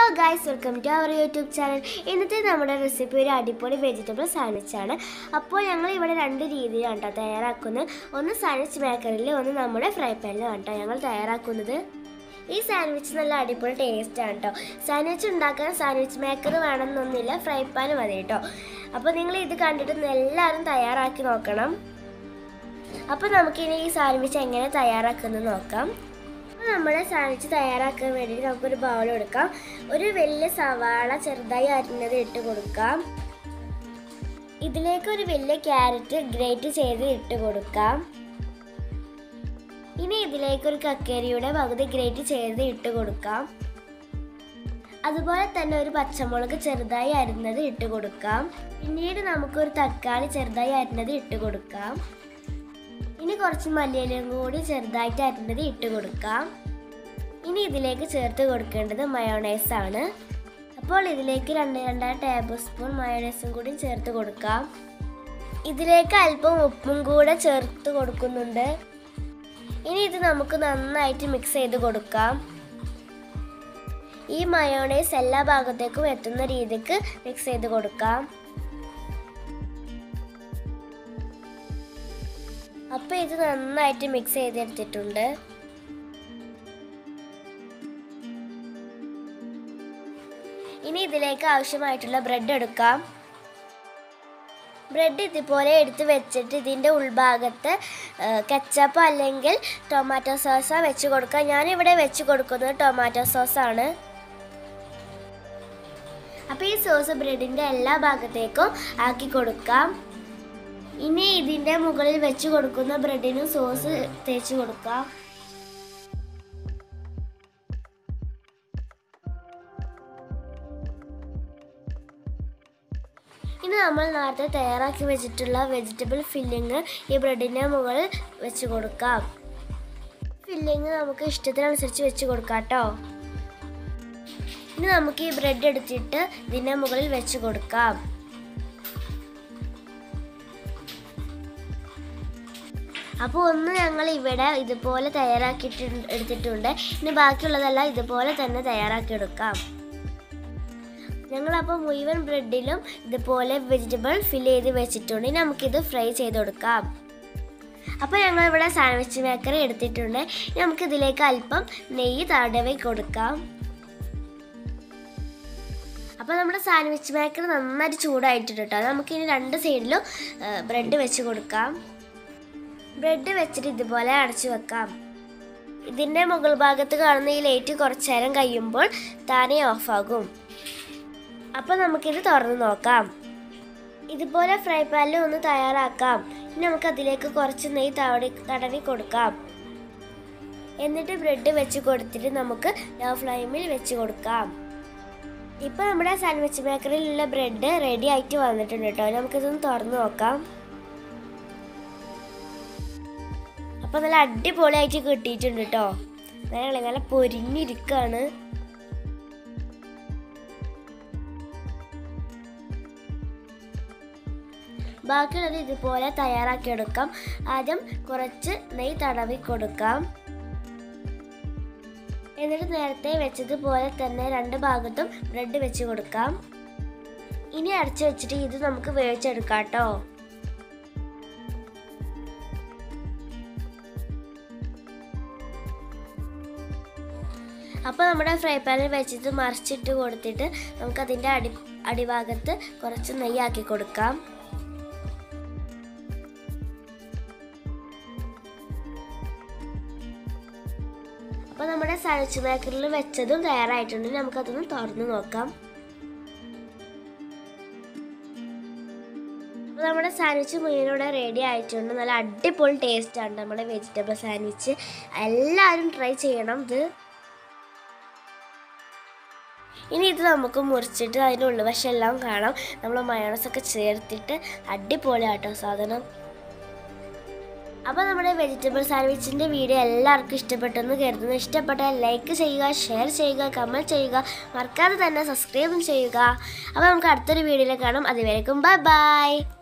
guys welcome to our YouTube channel ഇന്നത്തെ നമ്മുടെ recipe ഒരു അടിപൊളി വെജിറ്റബിൾ സാൻഡ്വിച്ച് ആണ് അപ്പോൾ ഞങ്ങൾ ഇവിടെ രണ്ട് രീതിയിലാണ് കേട്ടോ തയ്യാറാക്കുന്നത് ഒന്ന് സാൻഡ്വിച്ച് മേക്കറിൽ ഒന്ന് നമ്മുടെ ഫ്രൈ പാനിലാണ് കേട്ടോ ഞങ്ങൾ തയ്യാറാക്കുന്നത് ഈ സാൻഡ്വിച്ച് നല്ല അടിപൊളി ടേസ്റ്റ് ആണ് കേട്ടോ സാൻഡ്വിച്ച് ഉണ്ടാക്കാൻ സാൻഡ്വിച്ച് മേക്കർ വേണമെന്നൊന്നുമില്ല ഫ്രൈ പാൻ മതി കേട്ടോ അപ്പോൾ നിങ്ങൾ ഇത് കണ്ടിട്ട് എല്ലാവരും തയ്യാറാക്കി നോക്കണം അപ്പോൾ നമുക്കിനി ഈ സാൻഡ്വിച്ച് എങ്ങനെ തയ്യാറാക്കുന്നത് നോക്കാം അപ്പോൾ നമ്മുടെ സാൻഡ്വിച്ച് തയ്യാറാക്കാൻ വേണ്ടിയിട്ട് നമുക്കൊരു ബൗൾ എടുക്കാം ഒരു വലിയ സവാള ചെറുതായി അരിഞ്ഞത് ഇട്ട് കൊടുക്കാം ഇതിലേക്ക് ഒരു വലിയ ക്യാരറ്റ് ഗ്രേറ്റ് ചെയ്ത് ഇട്ട് കൊടുക്കാം ഇനി ഇതിലേക്ക് ഒരു കക്കേരിയുടെ പകുതി ഗ്രേറ്റ് ചെയ്ത് ഇട്ട് കൊടുക്കാം അതുപോലെ തന്നെ ഒരു പച്ചമുളക് ചെറുതായി അരിഞ്ഞത് ഇട്ട് കൊടുക്കാം പിന്നീട് നമുക്കൊരു തക്കാളി ചെറുതായി അരിഞ്ഞത് ഇട്ട് കൊടുക്കാം ഇനി കുറച്ച് മല്ലിയിലയും കൂടി ചെറുതായിട്ട് അരിഞ്ഞത് ഇട്ട് കൊടുക്കാം ഇനി ഇതിലേക്ക് ചേർത്ത് കൊടുക്കേണ്ടത് മയോണൈസ് ആണ് അപ്പോൾ ഇതിലേക്ക് രണ്ട് രണ്ടര ടേബിൾ സ്പൂൺ മയോണൈസും കൂടി ചേർത്ത് കൊടുക്കാം ഇതിലേക്ക് അല്പം ഉപ്പും കൂടെ ചേർത്ത് കൊടുക്കുന്നുണ്ട് ഇനി ഇത് നമുക്ക് നന്നായിട്ട് മിക്സ് ചെയ്ത് കൊടുക്കാം ഈ മയോണൈസ് എല്ലാ ഭാഗത്തേക്കും എത്തുന്ന രീതിക്ക് മിക്സ് ചെയ്ത് കൊടുക്കാം അപ്പോൾ ഇത് നന്നായിട്ട് മിക്സ് ചെയ്തെടുത്തിട്ടുണ്ട് ഇനി ഇതിലേക്ക് ആവശ്യമായിട്ടുള്ള ബ്രെഡ് എടുക്കാം ബ്രെഡ് ഇതുപോലെ എടുത്ത് വെച്ചിട്ട് ഇതിൻ്റെ ഉൾഭാഗത്ത് കച്ചപ്പ് അല്ലെങ്കിൽ ടൊമാറ്റോ സോസ വെച്ച് കൊടുക്കാം ഞാനിവിടെ വെച്ച് കൊടുക്കുന്നത് ടൊമാറ്റോ സോസാണ് അപ്പോൾ ഈ സോസ് ബ്രെഡിൻ്റെ എല്ലാ ഭാഗത്തേക്കും ആക്കി കൊടുക്കാം ഇനി ഇതിൻ്റെ മുകളിൽ വെച്ച് കൊടുക്കുന്ന ബ്രെഡിനും സോസ് തേച്ച് കൊടുക്കാം ഇനി നമ്മൾ നേരത്തെ തയ്യാറാക്കി വെച്ചിട്ടുള്ള വെജിറ്റബിൾ ഫില്ലിങ് ഈ ബ്രെഡിൻ്റെ മുകളിൽ വെച്ച് കൊടുക്കാം ഫില്ലിങ് നമുക്ക് ഇഷ്ടത്തിനനുസരിച്ച് വെച്ച് കൊടുക്കാം കേട്ടോ ഇനി നമുക്ക് ഈ ബ്രെഡ് എടുത്തിട്ട് ഇതിൻ്റെ മുകളിൽ വെച്ച് കൊടുക്കാം അപ്പോൾ ഒന്ന് ഞങ്ങൾ ഇവിടെ ഇതുപോലെ തയ്യാറാക്കിയിട്ട് എടുത്തിട്ടുണ്ട് ഇനി ബാക്കിയുള്ളതെല്ലാം ഇതുപോലെ തന്നെ തയ്യാറാക്കി എടുക്കാം ഞങ്ങളപ്പോൾ മുഴുവൻ ബ്രെഡിലും ഇതുപോലെ വെജിറ്റബിൾ ഫിൽ ചെയ്ത് വെച്ചിട്ടുണ്ട് ഇനി നമുക്കിത് ഫ്രൈ ചെയ്ത് കൊടുക്കാം അപ്പോൾ ഞങ്ങൾ ഇവിടെ സാൻഡ്വിച്ച് മേക്കർ എടുത്തിട്ടുണ്ട് ഇനി നമുക്കിതിലേക്ക് അല്പം നെയ്യ് തടവി കൊടുക്കാം അപ്പോൾ നമ്മുടെ സാൻഡ്വിച്ച് മേക്കർ നന്നായിട്ട് ചൂടായിട്ടുണ്ട് കേട്ടോ നമുക്കിനി രണ്ട് സൈഡിലും ബ്രെഡ് വെച്ച് കൊടുക്കാം ബ്രെഡ് വെച്ചിട്ട് ഇതുപോലെ അടച്ചു വെക്കാം ഇതിൻ്റെ മുകൾ ഭാഗത്ത് കാണുന്ന ഈ ലൈറ്റ് കുറച്ചു നേരം കഴിയുമ്പോൾ താനെ ഓഫാകും അപ്പോൾ നമുക്കിത് തുറന്ന് നോക്കാം ഇതുപോലെ ഫ്രൈ പാനിൽ ഒന്ന് തയ്യാറാക്കാം ഇനി നമുക്ക് അതിലേക്ക് കുറച്ച് നെയ്യ് തടവി തടവി കൊടുക്കാം എന്നിട്ട് ബ്രെഡ് വെച്ച് കൊടുത്തിട്ട് നമുക്ക് ലോ ഫ്ലെയിമിൽ വെച്ച് കൊടുക്കാം ഇപ്പോൾ നമ്മുടെ സാൻഡ്വിച്ച് മേക്കറിലുള്ള ബ്രെഡ് റെഡി ആയിട്ട് വന്നിട്ടുണ്ട് കേട്ടോ നമുക്കിതൊന്ന് തുറന്ന് നോക്കാം അപ്പോൾ നല്ല അടിപൊളിയായിട്ട് കിട്ടിയിട്ടുണ്ട് കേട്ടോ നല്ല നല്ല പൊരിഞ്ഞിരിക്കാണ് ബാക്കിയുള്ളത് ഇതുപോലെ തയ്യാറാക്കിയെടുക്കാം ആദ്യം കുറച്ച് നെയ്യ് തടവി കൊടുക്കാം എന്നിട്ട് നേരത്തെ വെച്ചതുപോലെ തന്നെ രണ്ട് ഭാഗത്തും ബ്രെഡ് വെച്ച് കൊടുക്കാം ഇനി അടച്ചു വെച്ചിട്ട് ഇത് നമുക്ക് വേവിച്ചെടുക്കാം കേട്ടോ അപ്പോൾ നമ്മുടെ ഫ്രൈ പാനിൽ വെച്ചിട്ട് മറിച്ചിട്ട് കൊടുത്തിട്ട് നമുക്കതിൻ്റെ അടി അടിഭാഗത്ത് കുറച്ച് നെയ്യാക്കി കൊടുക്കാം അപ്പോൾ നമ്മുടെ സാൻഡ്വിച്ച് മേക്കറിൽ വെച്ചതും തയ്യാറായിട്ടുണ്ട് നമുക്കതൊന്ന് തുറന്ന് നോക്കാം അപ്പോൾ നമ്മുടെ സാൻഡ്വിച്ച് മുഴുവനോടെ റെഡി ആയിട്ടുണ്ട് നല്ല അടിപൊളി ടേസ്റ്റാണ് നമ്മുടെ വെജിറ്റബിൾ സാൻഡ്വിച്ച് എല്ലാവരും ട്രൈ ചെയ്യണം ഇത് ഇനി ഇത് നമുക്ക് മുറിച്ചിട്ട് അതിൻ്റെ ഉള്ളുവശം എല്ലാം കാണാം നമ്മൾ മയോണസൊക്കെ ചേർത്തിട്ട് അടിപൊളിയാട്ടോ സാധനം അപ്പോൾ നമ്മുടെ വെജിറ്റബിൾ സാൻഡ്വിച്ചിൻ്റെ വീഡിയോ എല്ലാവർക്കും ഇഷ്ടപ്പെട്ടെന്ന് കരുതുന്നു ഇഷ്ടപ്പെട്ടാൽ ലൈക്ക് ചെയ്യുക ഷെയർ ചെയ്യുക കമൻറ്റ് ചെയ്യുക മറക്കാതെ തന്നെ സബ്സ്ക്രൈബും ചെയ്യുക അപ്പോൾ നമുക്ക് അടുത്തൊരു വീഡിയോയിൽ കാണാം അതുവരേക്കും ബൈ ബൈ